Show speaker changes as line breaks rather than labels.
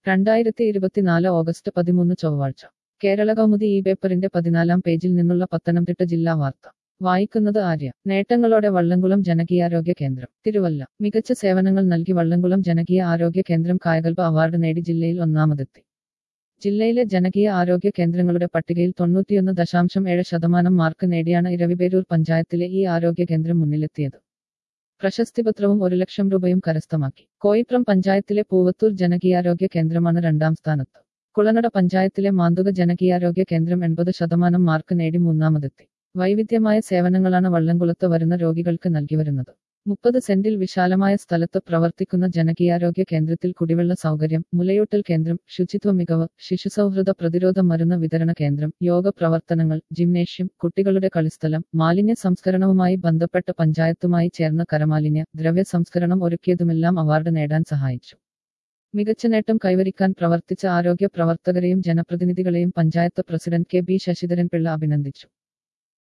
രണ്ടായിരത്തി ഇരുപത്തിനാല് ഓഗസ്റ്റ് പതിമൂന്ന് ചൊവ്വാഴ്ച കേരള കൗമുദി ഈ പേപ്പറിന്റെ പതിനാലാം പേജിൽ നിന്നുള്ള പത്തനംതിട്ട ജില്ലാ വാർത്ത വായിക്കുന്നത് ആര്യ നേട്ടങ്ങളോടെ വള്ളംകുളം ജനകീയാരോഗ്യ കേന്ദ്രം തിരുവല്ല മികച്ച സേവനങ്ങൾ നൽകി വള്ളംകുളം ജനകീയ ആരോഗ്യ കേന്ദ്രം കായകൽപ അവാർഡ് നേടി ജില്ലയിൽ ഒന്നാമതെത്തി ജില്ലയിലെ ജനകീയ ആരോഗ്യ കേന്ദ്രങ്ങളുടെ പട്ടികയിൽ തൊണ്ണൂറ്റിയൊന്ന് ദശാംശം ഏഴ് ശതമാനം മാർക്ക് നേടിയാണ് ഇരവിപേരൂർ പഞ്ചായത്തിലെ ഈ ആരോഗ്യ കേന്ദ്രം മുന്നിലെത്തിയത് പ്രശസ്തിപത്രവും ഒരു ലക്ഷം രൂപയും കരസ്ഥമാക്കി കോയിപ്രം പഞ്ചായത്തിലെ പൂവത്തൂർ ജനകീയാരോഗ്യ കേന്ദ്രമാണ് രണ്ടാം സ്ഥാനത്ത് കുളനട പഞ്ചായത്തിലെ മാന്തുക ജനകീയാരോഗ്യ കേന്ദ്രം എൺപത് ശതമാനം മാർക്ക് നേടി മൂന്നാമതെത്തി വൈവിധ്യമായ സേവനങ്ങളാണ് വള്ളംകുളത്ത് വരുന്ന രോഗികൾക്ക് നൽകി വരുന്നത് മുപ്പത് സെന്റിൽ വിശാലമായ സ്ഥലത്ത് പ്രവർത്തിക്കുന്ന ജനകീയാരോഗ്യ കേന്ദ്രത്തിൽ കുടിവെള്ള സൗകര്യം മുലയൂട്ടൽ കേന്ദ്രം ശുചിത്വ മികവ് ശിശുസൗഹൃദ പ്രതിരോധ മരുന്ന് വിതരണ കേന്ദ്രം യോഗ പ്രവർത്തനങ്ങൾ ജിംനേഷ്യം കുട്ടികളുടെ കളിസ്ഥലം മാലിന്യ സംസ്കരണവുമായി ബന്ധപ്പെട്ട പഞ്ചായത്തുമായി ചേർന്ന കരമാലിന്യ ദ്രവ്യ സംസ്കരണം ഒരുക്കിയതുമെല്ലാം അവാർഡ് നേടാൻ സഹായിച്ചു മികച്ച നേട്ടം കൈവരിക്കാൻ പ്രവർത്തിച്ച ആരോഗ്യ പ്രവർത്തകരെയും ജനപ്രതിനിധികളെയും panchayat president K B Sasidharan Pillai അഭിനന്ദിച്ചു